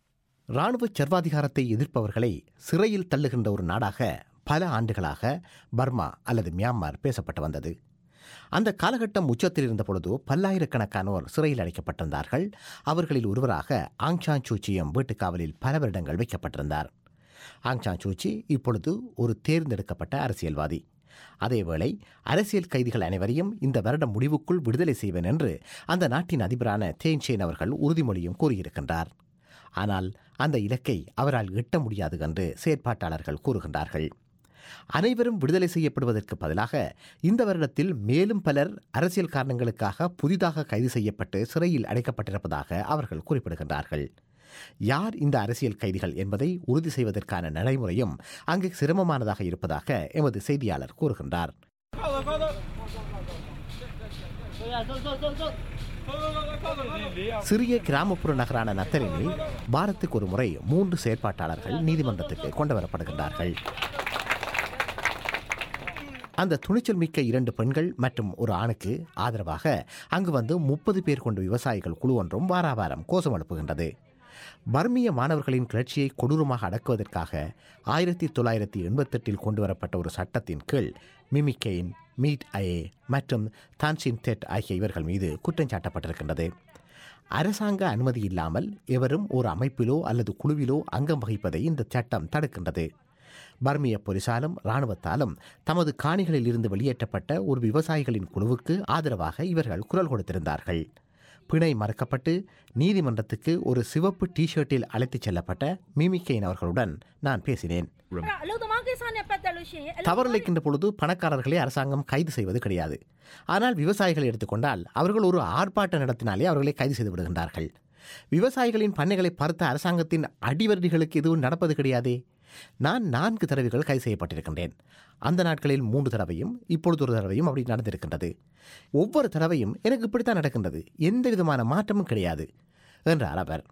இராணுவ சர்வாதிகாரத்தை எதிர்ப்பவர்களை சிறையில் தள்ளுகின்ற ஒரு நாடாக பல ஆண்டுகளாக பர்மா அல்லது மியான்மர் பேசப்பட்டு வந்தது அந்த காலகட்டம் உச்சத்தில் இருந்த பொழுது பல்லாயிரக்கணக்கானோர் சிறையில் அடைக்கப்பட்டிருந்தார்கள் அவர்களில் ஒருவராக ஆங்சான் சூச்சியும் வீட்டுக் காவலில் பல வருடங்கள் வைக்கப்பட்டிருந்தார் ஆங்சான் சூச்சி இப்பொழுது ஒரு தேர்ந்தெடுக்கப்பட்ட அரசியல்வாதி அதேவேளை அரசியல் கைதிகள் அனைவரையும் இந்த வருடம் முடிவுக்குள் விடுதலை செய்வேன் என்று அந்த நாட்டின் அதிபரான தேன்சேன் அவர்கள் உறுதிமொழியும் கூறியிருக்கின்றார் ஆனால் அந்த இலக்கை அவரால் எட்ட முடியாது என்று செயற்பாட்டாளர்கள் கூறுகின்றார்கள் அனைவரும் விடுதலை செய்யப்படுவதற்கு பதிலாக இந்த வருடத்தில் மேலும் பலர் அரசியல் காரணங்களுக்காக புதிதாக கைது செய்யப்பட்டு சிறையில் அடைக்கப்பட்டிருப்பதாக அவர்கள் குறிப்பிடுகின்றார்கள் யார் இந்த அரசியல் கைதிகள் என்பதை உறுதி செய்வதற்கான நடைமுறையும் அங்கு சிரமமானதாக இருப்பதாக எமது செய்தியாளர் கூறுகின்றார் சிறிய கிராமப்புற நகரான நத்தலினில் வாரத்துக்கு ஒரு முறை மூன்று செயற்பாட்டாளர்கள் நீதிமன்றத்துக்கு கொண்டு வரப்படுகின்றார்கள் அந்த துணிச்சல் மிக்க இரண்டு பெண்கள் மற்றும் ஒரு ஆணுக்கு ஆதரவாக அங்கு வந்து முப்பது பேர் கொண்ட விவசாயிகள் குழு ஒன்றும் வாராவாரம் கோஷம் எழுப்புகின்றது பர்மிய மாணவர்களின் கிளர்ச்சியை கொடூரமாக அடக்குவதற்காக ஆயிரத்தி தொள்ளாயிரத்தி எண்பத்தெட்டில் கொண்டு வரப்பட்ட ஒரு சட்டத்தின் கீழ் மிமிகெயின் மீட் அயே மற்றும் தான்சின் தெட் ஆகிய இவர்கள் மீது குற்றம் சாட்டப்பட்டிருக்கின்றது அரசாங்க அனுமதி இல்லாமல் எவரும் ஒரு அமைப்பிலோ அல்லது குழுவிலோ அங்கம் வகிப்பதை இந்த சட்டம் தடுக்கின்றது பர்மிய போலீசாலும் இராணுவத்தாலும் தமது காணிகளில் இருந்து வெளியேற்றப்பட்ட ஒரு விவசாயிகளின் குழுவுக்கு ஆதரவாக இவர்கள் குரல் கொடுத்திருந்தார்கள் பிணை மறுக்கப்பட்டு நீதிமன்றத்துக்கு ஒரு சிவப்பு டி ஷர்ட்டில் அழைத்துச் செல்லப்பட்ட மிமிகேன் அவர்களுடன் நான் பேசினேன் தவறிழைக்கின்ற பொழுது பணக்காரர்களை அரசாங்கம் கைது செய்வது கிடையாது ஆனால் விவசாயிகளை எடுத்துக்கொண்டால் அவர்கள் ஒரு ஆர்ப்பாட்டம் நடத்தினாலே அவர்களை கைது செய்து விடுகின்றார்கள் விவசாயிகளின் பண்ணைகளை பார்த்த அரசாங்கத்தின் அடிவருடிகளுக்கு எதுவும் நடப்பது கிடையாதே நான் நான்கு தடவைகள் கைது செய்யப்பட்டிருக்கின்றேன் அந்த நாட்களில் மூன்று தடவையும் இப்பொழுது ஒரு தடவையும் அப்படி நடந்திருக்கின்றது ஒவ்வொரு தடவையும் எனக்கு இப்படித்தான் நடக்கின்றது எந்த விதமான மாற்றமும் கிடையாது என்றார் அவர்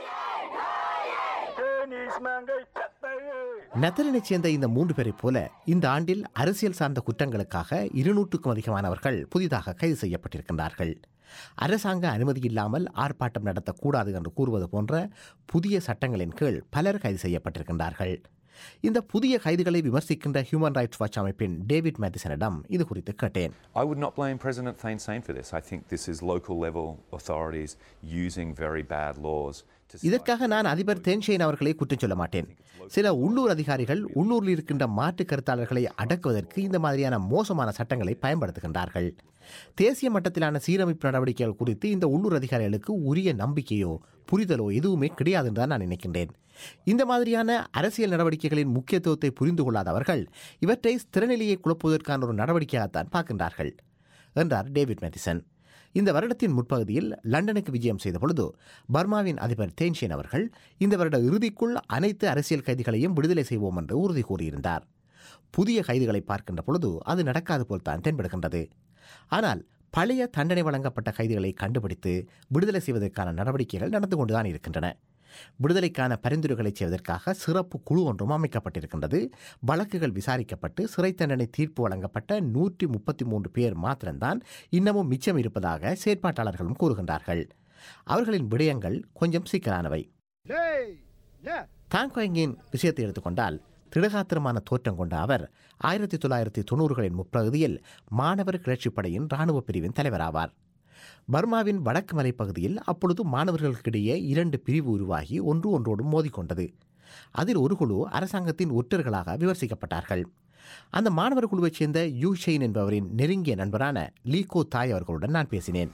நெதர்லாந்தைச் சேர்ந்த இந்த மூன்று பேரைப் போல இந்த ஆண்டில் அரசியல் சார்ந்த குற்றங்களுக்காக இருநூற்றுக்கும் அதிகமானவர்கள் புதிதாக கைது செய்யப்பட்டிருக்கின்றார்கள் அரசாங்க அனுமதி இல்லாமல் ஆர்ப்பாட்டம் நடத்தக்கூடாது என்று கூறுவது போன்ற புதிய சட்டங்களின் கீழ் பலர் கைது செய்யப்பட்டிருக்கின்றார்கள் இந்த புதிய கைதுகளை விமர்சிக்கின்ற ஹியூமன் ரைட்ஸ் வாட்ச் அமைப்பின் டேவிட் மேத்திசனிடம் இது குறித்து கேட்டேன் I would not blame President Thein Sein for this. I think this is local level authorities using very bad laws to இதற்காக நான் அதிபர் தென்ஷேன் அவர்களை குற்றம் சொல்ல மாட்டேன் சில உள்ளூர் அதிகாரிகள் உள்ளூரில் இருக்கின்ற மாற்று கருத்தாளர்களை அடக்குவதற்கு இந்த மாதிரியான மோசமான சட்டங்களை பயன்படுத்துகின்றார்கள் தேசிய மட்டத்திலான சீரமைப்பு நடவடிக்கைகள் குறித்து இந்த உள்ளூர் அதிகாரிகளுக்கு உரிய நம்பிக்கையோ புரிதலோ எதுவுமே கிடையாது என்று நான் நினைக்கின்றேன் இந்த மாதிரியான அரசியல் நடவடிக்கைகளின் முக்கியத்துவத்தை புரிந்து கொள்ளாதவர்கள் இவற்றை திறநிலையை குழப்புவதற்கான ஒரு நடவடிக்கையாகத்தான் பார்க்கின்றார்கள் என்றார் டேவிட் மேத்திசன் இந்த வருடத்தின் முற்பகுதியில் லண்டனுக்கு விஜயம் செய்த பொழுது பர்மாவின் அதிபர் தேன்ஷேன் அவர்கள் இந்த வருட இறுதிக்குள் அனைத்து அரசியல் கைதிகளையும் விடுதலை செய்வோம் என்று உறுதி கூறியிருந்தார் புதிய கைதுகளை பார்க்கின்ற பொழுது அது நடக்காது போல்தான் தென்படுகின்றது ஆனால் பழைய தண்டனை வழங்கப்பட்ட கைதிகளை கண்டுபிடித்து விடுதலை செய்வதற்கான நடவடிக்கைகள் நடந்து கொண்டுதான் இருக்கின்றன விடுதலைக்கான பரிந்துரைகளை செய்வதற்காக சிறப்பு குழு ஒன்றும் அமைக்கப்பட்டிருக்கின்றது வழக்குகள் விசாரிக்கப்பட்டு சிறை தண்டனை தீர்ப்பு வழங்கப்பட்ட நூற்றி முப்பத்தி மூன்று பேர் மாத்திரம்தான் இன்னமும் மிச்சம் இருப்பதாக செயற்பாட்டாளர்களும் கூறுகின்றார்கள் அவர்களின் விடயங்கள் கொஞ்சம் சிக்கலானவை தாங்கோயங்கின் விஷயத்தை எடுத்துக்கொண்டால் திடகாத்திரமான தோற்றம் கொண்ட அவர் ஆயிரத்தி தொள்ளாயிரத்தி தொண்ணூறுகளின் முற்பகுதியில் மாணவர் கிளர்ச்சிப் படையின் இராணுவ பிரிவின் தலைவராவார் பர்மாவின் வடக்கு மலைப்பகுதியில் அப்பொழுது மாணவர்களுக்கிடையே இரண்டு பிரிவு உருவாகி ஒன்று ஒன்றோடு மோதிக்கொண்டது அதில் ஒரு குழு அரசாங்கத்தின் ஒற்றர்களாக விமர்சிக்கப்பட்டார்கள் அந்த மாணவர் குழுவைச் சேர்ந்த யூ ஷெயின் என்பவரின் நெருங்கிய நண்பரான லீகோ தாய் அவர்களுடன் நான் பேசினேன்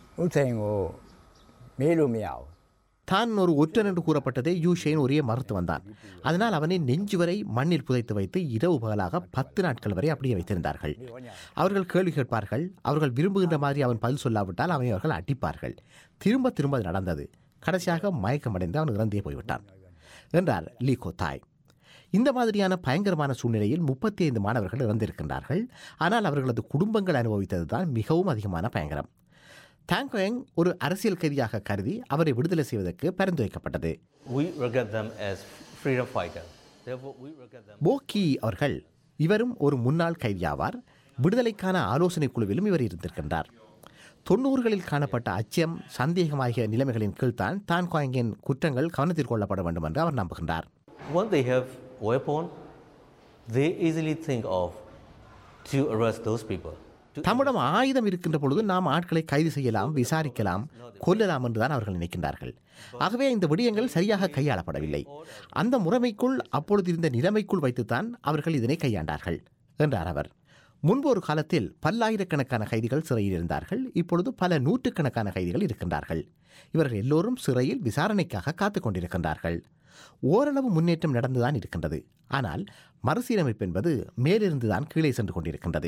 தான் ஒரு ஒற்றன் என்று கூறப்பட்டதை யூ ஷெயின் ஒரே மறுத்து வந்தான் அதனால் அவனை நெஞ்சு வரை மண்ணில் புதைத்து வைத்து இரவு பகலாக பத்து நாட்கள் வரை அப்படியே வைத்திருந்தார்கள் அவர்கள் கேள்வி கேட்பார்கள் அவர்கள் விரும்புகின்ற மாதிரி அவன் பதில் சொல்லாவிட்டால் அவனை அவர்கள் அடிப்பார்கள் திரும்ப திரும்ப அது நடந்தது கடைசியாக மயக்கமடைந்து அவன் இறந்தே போய்விட்டான் என்றார் லீகோ தாய் இந்த மாதிரியான பயங்கரமான சூழ்நிலையில் முப்பத்தி ஐந்து மாணவர்கள் இறந்திருக்கின்றார்கள் ஆனால் அவர்களது குடும்பங்கள் அனுபவித்தது தான் மிகவும் அதிகமான பயங்கரம் தாங்கோயங் ஒரு அரசியல் கைதியாக கருதி அவரை விடுதலை செய்வதற்கு பரிந்துரைக்கப்பட்டது We regard them as freedom fighters. Therefore, we regard them. போக்கி அவர்கள் இவரும் ஒரு முன்னாள் கைதியாவார் விடுதலைக்கான ஆலோசனை குழுவிலும் இவர் இருந்திருக்கின்றார் தொண்ணூறுகளில் காணப்பட்ட அச்சம் சந்தேகமாகிய நிலைமைகளின் கீழ்தான் தான் குவாங்கின் குற்றங்கள் கவனத்தில் கொள்ளப்பட வேண்டும் என்று அவர் நம்புகின்றார் When they have weapon, they easily think of to arrest those people. தம்மிடம் ஆயுதம் இருக்கின்ற பொழுது நாம் ஆட்களை கைது செய்யலாம் விசாரிக்கலாம் கொல்லலாம் என்றுதான் அவர்கள் நினைக்கின்றார்கள் ஆகவே இந்த விடயங்கள் சரியாக கையாளப்படவில்லை அந்த முறைமைக்குள் அப்பொழுது இருந்த நிலைமைக்குள் வைத்துத்தான் அவர்கள் இதனை கையாண்டார்கள் என்றார் அவர் முன்பு ஒரு காலத்தில் பல்லாயிரக்கணக்கான கைதிகள் சிறையில் இருந்தார்கள் இப்பொழுது பல நூற்றுக்கணக்கான கைதிகள் இருக்கின்றார்கள் இவர்கள் எல்லோரும் சிறையில் விசாரணைக்காக காத்துக் கொண்டிருக்கின்றார்கள் ஓரளவு முன்னேற்றம் நடந்துதான் இருக்கின்றது ஆனால் மறுசீரமைப்பு என்பது மேலிருந்துதான் கீழே சென்று கொண்டிருக்கின்றது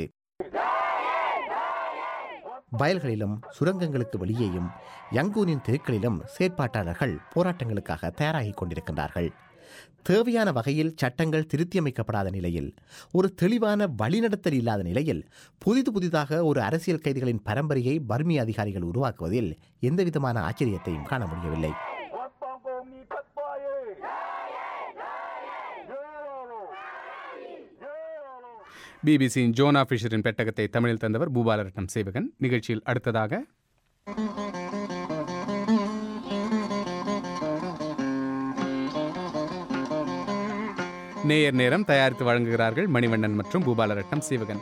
வயல்களிலும் சுரங்கங்களுக்கு வெளியேயும் யங்கூனின் தெருக்களிலும் செயற்பாட்டாளர்கள் போராட்டங்களுக்காக தயாராகிக் கொண்டிருக்கின்றார்கள் தேவையான வகையில் சட்டங்கள் திருத்தியமைக்கப்படாத நிலையில் ஒரு தெளிவான வழிநடத்தல் இல்லாத நிலையில் புதிது புதிதாக ஒரு அரசியல் கைதிகளின் பரம்பரையை பர்மிய அதிகாரிகள் உருவாக்குவதில் எந்தவிதமான ஆச்சரியத்தையும் காண முடியவில்லை பிபிசியின் ஜோனா ஃபிஷரின் பெட்டகத்தை தமிழில் தந்தவர் பூபாலரட்னம் சேவகன் நிகழ்ச்சியில் அடுத்ததாக நேயர் நேரம் தயாரித்து வழங்குகிறார்கள் மணிவண்ணன் மற்றும் பூபாலரட்னம் சேவகன்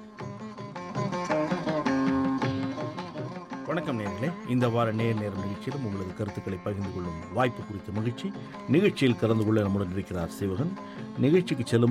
வணக்கம் நேர்களே இந்த வார நேர் நேரம் நிகழ்ச்சியிலும் உங்களது கருத்துக்களை பகிர்ந்து கொள்ளும் வாய்ப்பு குறித்த மகிழ்ச்சி நிகழ்ச்சியில் கலந்து கொள்ள நம்முடன் இருக்கிறார் சிவகன் நிகழ்ச்சிக்கு செல்லும் முன்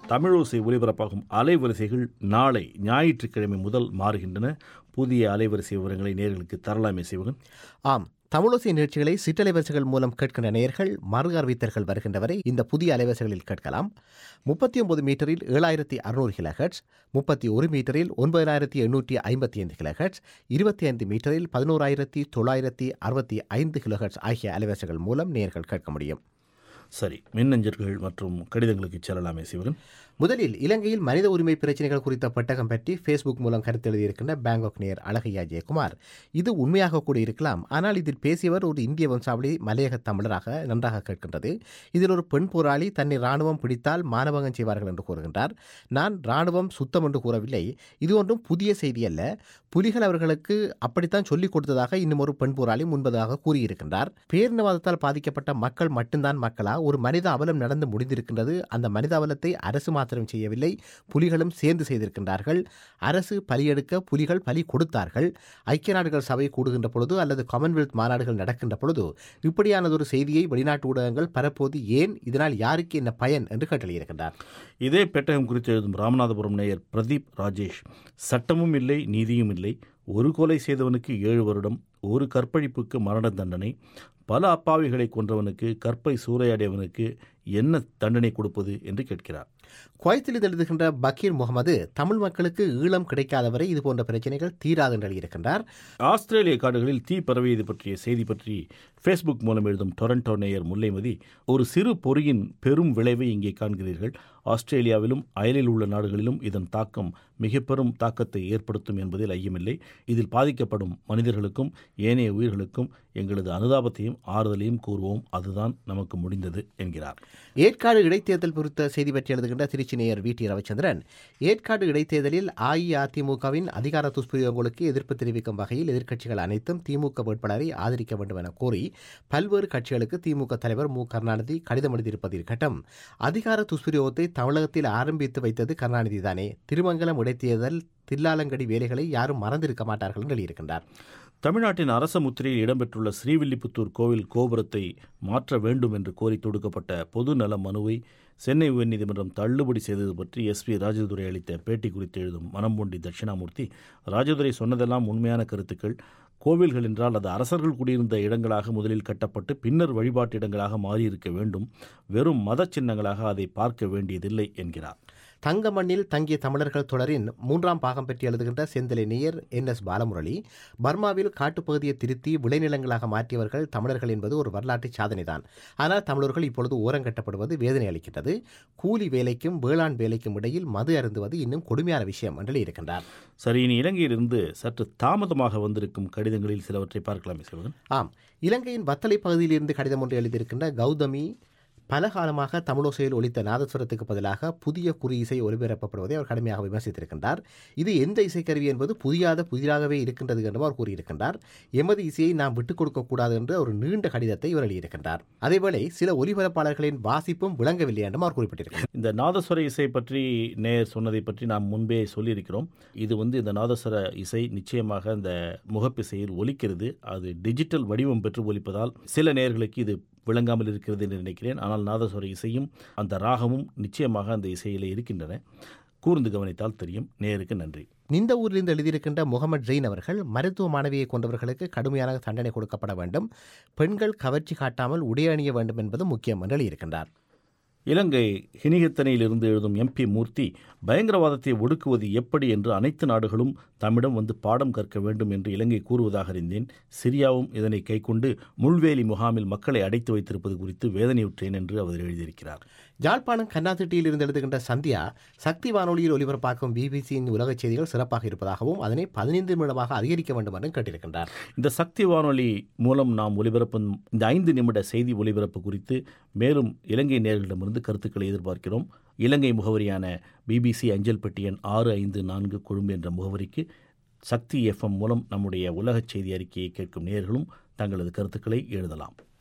தமிழோசை ஒலிபரப்பாகும் அலைவரிசைகள் நாளை ஞாயிற்றுக்கிழமை முதல் மாறுகின்றன புதிய அலைவரிசை விவரங்களை நேர்களுக்கு தரலாமே சிவகன் ஆம் தமிழோசை நிகழ்ச்சிகளை சிற்றலைவரிசைகள் மூலம் கேட்கின்ற நேயர்கள் மறு அறிவித்தல்கள் வருகின்ற வரை இந்த புதிய அலைவரிசைகளில் கேட்கலாம் முப்பத்தி ஒன்பது மீட்டரில் ஏழாயிரத்தி அறுநூறு கிலோஹெட்ஸ் முப்பத்தி ஒரு மீட்டரில் ஒன்பதாயிரத்தி எண்ணூற்றி ஐம்பத்தி ஐந்து கிலோஹெட்ஸ் இருபத்தி ஐந்து மீட்டரில் பதினோராயிரத்தி தொள்ளாயிரத்தி அறுபத்தி ஐந்து கிலோஹெட்ஸ் ஆகிய அலைவரிசைகள் மூலம் நேர்கள் கேட்க முடியும் சரி மின்னஞ்சல்கள் மற்றும் கடிதங்களுக்கு செல்லலாமே சிவகன் முதலில் இலங்கையில் மனித உரிமை பிரச்சனைகள் குறித்த பெட்டகம் பற்றி ஃபேஸ்புக் மூலம் கருத்து எழுதியிருக்கின்ற பேங்காக் நேர் அழகையா ஜெயக்குமார் இது உண்மையாக கூட இருக்கலாம் ஆனால் இதில் பேசியவர் ஒரு இந்திய வம்சாவளி மலையக தமிழராக நன்றாக கேட்கின்றது இதில் ஒரு பெண் போராளி தன்னை ராணுவம் பிடித்தால் மானபங்கம் செய்வார்கள் என்று கூறுகின்றார் நான் ராணுவம் சுத்தம் என்று கூறவில்லை இது ஒன்றும் புதிய செய்தி அல்ல புலிகள் அவர்களுக்கு அப்படித்தான் சொல்லிக் கொடுத்ததாக இன்னும் ஒரு பெண் போராளி முன்பதாக கூறியிருக்கின்றார் பேரினவாதத்தால் பாதிக்கப்பட்ட மக்கள் மட்டும்தான் மக்களா ஒரு மனித அவலம் நடந்து முடிந்திருக்கின்றது அந்த மனித அவலத்தை அரசு மாத்திரம் செய்யவில்லை புலிகளும் சேர்ந்து செய்திருக்கின்றார்கள் அரசு பலியெடுக்க புலிகள் பலி கொடுத்தார்கள் ஐக்கிய நாடுகள் சபை கூடுகின்ற பொழுது அல்லது காமன்வெல்த் மாநாடுகள் நடக்கின்ற பொழுது இப்படியானதொரு செய்தியை வெளிநாட்டு ஊடகங்கள் பரப்போது ஏன் இதனால் யாருக்கு என்ன பயன் என்று கேட்டளியிருக்கின்றார் இதே பெட்டகம் குறித்து எழுதும் ராமநாதபுரம் நேயர் பிரதீப் ராஜேஷ் சட்டமும் இல்லை நீதியும் இல்லை ஒரு கொலை செய்தவனுக்கு ஏழு வருடம் ஒரு கற்பழிப்புக்கு மரண தண்டனை பல அப்பாவிகளை கொன்றவனுக்கு கற்பை சூறையாடியவனுக்கு என்ன தண்டனை கொடுப்பது என்று கேட்கிறார் குவைத்தில் எழுதுகின்ற பக்கீர் முகமது தமிழ் மக்களுக்கு ஈழம் கிடைக்காதவரை இது போன்ற பிரச்சனைகள் தீராது என்று எழுதியிருக்கின்றார் ஆஸ்திரேலிய காடுகளில் தீ பரவியது பற்றிய செய்தி பற்றி ஃபேஸ்புக் மூலம் எழுதும் டொரண்டோ நேயர் முல்லைமதி ஒரு சிறு பொறியின் பெரும் விளைவை இங்கே காண்கிறீர்கள் ஆஸ்திரேலியாவிலும் அயலில் உள்ள நாடுகளிலும் இதன் தாக்கம் மிக பெரும் தாக்கத்தை ஏற்படுத்தும் என்பதில் ஐயமில்லை இதில் பாதிக்கப்படும் மனிதர்களுக்கும் ஏனைய உயிர்களுக்கும் எங்களது அனுதாபத்தையும் ஆறுதலையும் கூறுவோம் அதுதான் நமக்கு முடிந்தது என்கிறார் ஏற்காடு இடைத்தேர்தல் குறித்த செய்தி பற்றி எழுதுகின்ற திருச்சி நேயர் வி டி ரவிச்சந்திரன் ஏற்காடு இடைத்தேர்தலில் அஇஅதிமுகவின் அதிகார துஷ்பிரயோகங்களுக்கு எதிர்ப்பு தெரிவிக்கும் வகையில் எதிர்க்கட்சிகள் அனைத்தும் திமுக வேட்பாளரை ஆதரிக்க வேண்டும் என கோரி பல்வேறு கட்சிகளுக்கு திமுக தலைவர் மு கருணாநிதி கடிதம் எழுதியிருப்பது இருக்கட்டும் அதிகார துஷ்பிரயோகத்தை தமிழகத்தில் ஆரம்பித்து வைத்தது கருணாநிதி தானே திருமங்கலம் இடைத்தேர்தல் தில்லாலங்கடி வேலைகளை யாரும் மறந்திருக்க மாட்டார்கள் என்று எழுதியிருக்கின்றார் தமிழ்நாட்டின் அரச முத்திரையில் இடம்பெற்றுள்ள ஸ்ரீவில்லிபுத்தூர் கோவில் கோபுரத்தை மாற்ற வேண்டும் என்று கோரி தொடுக்கப்பட்ட பொது நல மனுவை சென்னை உயர்நீதிமன்றம் தள்ளுபடி செய்தது பற்றி எஸ் பி ராஜதுரை அளித்த பேட்டி குறித்து எழுதும் மனம்பொண்டி தட்சிணாமூர்த்தி ராஜதுரை சொன்னதெல்லாம் உண்மையான கருத்துக்கள் கோவில்கள் என்றால் அது அரசர்கள் குடியிருந்த இடங்களாக முதலில் கட்டப்பட்டு பின்னர் வழிபாட்டு இடங்களாக மாறியிருக்க வேண்டும் வெறும் மத சின்னங்களாக அதை பார்க்க வேண்டியதில்லை என்கிறார் தங்க மண்ணில் தங்கிய தமிழர்கள் தொடரின் மூன்றாம் பாகம் பற்றி எழுதுகின்ற செந்திலை நேயர் என் எஸ் பாலமுரளி பர்மாவில் காட்டுப்பகுதியை திருத்தி விளைநிலங்களாக மாற்றியவர்கள் தமிழர்கள் என்பது ஒரு வரலாற்று சாதனைதான் ஆனால் தமிழர்கள் இப்பொழுது ஓரங்கட்டப்படுவது வேதனை அளிக்கின்றது கூலி வேலைக்கும் வேளாண் வேலைக்கும் இடையில் மது அருந்துவது இன்னும் கொடுமையான விஷயம் என்று இருக்கின்றார் சரி இனி இலங்கையிலிருந்து சற்று தாமதமாக வந்திருக்கும் கடிதங்களில் சிலவற்றை பார்க்கலாமே சிவகன் ஆம் இலங்கையின் வத்தலை பகுதியிலிருந்து கடிதம் ஒன்று எழுதியிருக்கின்ற கௌதமி பல காலமாக தமிழோசையில் ஒலித்த நாதஸ்வரத்துக்கு பதிலாக புதிய குறி இசை ஒலிபரப்பப்படுவதை அவர் கடுமையாக விமர்சித்திருக்கின்றார் இது எந்த இசைக்கருவி என்பது புதியாத புதிதாகவே இருக்கின்றது என்றும் அவர் கூறியிருக்கின்றார் எமது இசையை நாம் விட்டுக் கொடுக்கக்கூடாது என்று ஒரு நீண்ட கடிதத்தை இவர் எழுதியிருக்கின்றார் அதேவேளை சில ஒலிபரப்பாளர்களின் வாசிப்பும் விளங்கவில்லை என்றும் அவர் குறிப்பிட்டிருக்கிறார் இந்த நாதஸ்வர இசை பற்றி நேர் சொன்னதை பற்றி நாம் முன்பே சொல்லியிருக்கிறோம் இது வந்து இந்த நாதஸ்வர இசை நிச்சயமாக இந்த முகப்பிசையில் ஒலிக்கிறது அது டிஜிட்டல் வடிவம் பெற்று ஒலிப்பதால் சில நேர்களுக்கு இது விளங்காமல் இருக்கிறது என்று நினைக்கிறேன் ஆனால் நாதஸ்வர இசையும் அந்த ராகமும் நிச்சயமாக அந்த இசையிலே இருக்கின்றன கூர்ந்து கவனித்தால் தெரியும் நேருக்கு நன்றி இந்த ஊரிலிருந்து எழுதியிருக்கின்ற முகமது ஜெயின் அவர்கள் மருத்துவ மாணவியை கொண்டவர்களுக்கு கடுமையான தண்டனை கொடுக்கப்பட வேண்டும் பெண்கள் கவர்ச்சி காட்டாமல் உடை அணிய வேண்டும் என்பது முக்கியம் என்று எழுதியிருக்கின்றார் இலங்கை ஹினிகத்தனையிலிருந்து எழுதும் எம்பி மூர்த்தி பயங்கரவாதத்தை ஒடுக்குவது எப்படி என்று அனைத்து நாடுகளும் தம்மிடம் வந்து பாடம் கற்க வேண்டும் என்று இலங்கை கூறுவதாக அறிந்தேன் சிரியாவும் இதனை கைக்கொண்டு முள்வேலி முகாமில் மக்களை அடைத்து வைத்திருப்பது குறித்து வேதனையுற்றேன் என்று அவர் எழுதியிருக்கிறார் ஜாழ்ப்பாணம் கண்ணாத்திட்டியில் இருந்து எழுதுகின்ற சந்தியா சக்தி வானொலியில் ஒலிபரப்பாக்கும் பிபிசியின் உலகச் செய்திகள் சிறப்பாக இருப்பதாகவும் அதனை பதினைந்து நிமிடமாக அதிகரிக்க வேண்டும் என்றும் கேட்டிருக்கின்றார் இந்த சக்தி வானொலி மூலம் நாம் ஒலிபரப்பும் இந்த ஐந்து நிமிட செய்தி ஒலிபரப்பு குறித்து மேலும் இலங்கை நேர்களிடமிருந்து கருத்துக்களை எதிர்பார்க்கிறோம் இலங்கை முகவரியான பிபிசி அஞ்சல் பெட்டி எண் ஆறு ஐந்து நான்கு கொழும்பு என்ற முகவரிக்கு சக்தி எஃப்எம் மூலம் நம்முடைய உலகச் செய்தி அறிக்கையை கேட்கும் நேர்களும் தங்களது கருத்துக்களை எழுதலாம்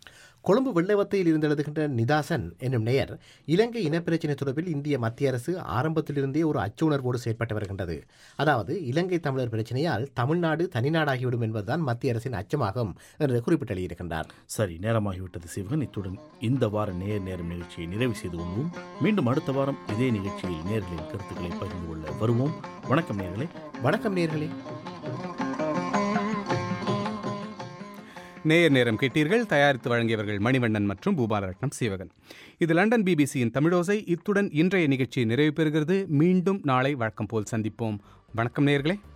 கொழும்பு வெள்ளவத்தையில் இருந்து எழுதுகின்ற நிதாசன் என்னும் நேயர் இலங்கை இனப்பிரச்சினை தொடர்பில் இந்திய மத்திய அரசு ஆரம்பத்திலிருந்தே ஒரு அச்சுணர்வோடு செயற்பட்டு வருகின்றது அதாவது இலங்கை தமிழர் பிரச்சனையால் தமிழ்நாடு தனிநாடாகிவிடும் என்பதுதான் மத்திய அரசின் அச்சமாகும் என்று குறிப்பிட்டு எழுதியிருக்கின்றார் சரி நேரமாகிவிட்டது சிவகன் இத்துடன் இந்த வார நேர் நேரம் நிகழ்ச்சியை நிறைவு செய்து கொள்வோம் மீண்டும் அடுத்த வாரம் இதே நிகழ்ச்சியில் நேர்களின் கருத்துக்களை பகிர்ந்து கொள்ள வருவோம் வணக்கம் நேர்களே வணக்கம் நேர்களே நேயர் நேரம் கேட்டீர்கள் தயாரித்து வழங்கியவர்கள் மணிவண்ணன் மற்றும் பூபாலரட்னம் சீவகன் இது லண்டன் பிபிசியின் தமிழோசை இத்துடன் இன்றைய நிகழ்ச்சி நிறைவு பெறுகிறது மீண்டும் நாளை வழக்கம் போல் சந்திப்போம் வணக்கம் நேயர்களே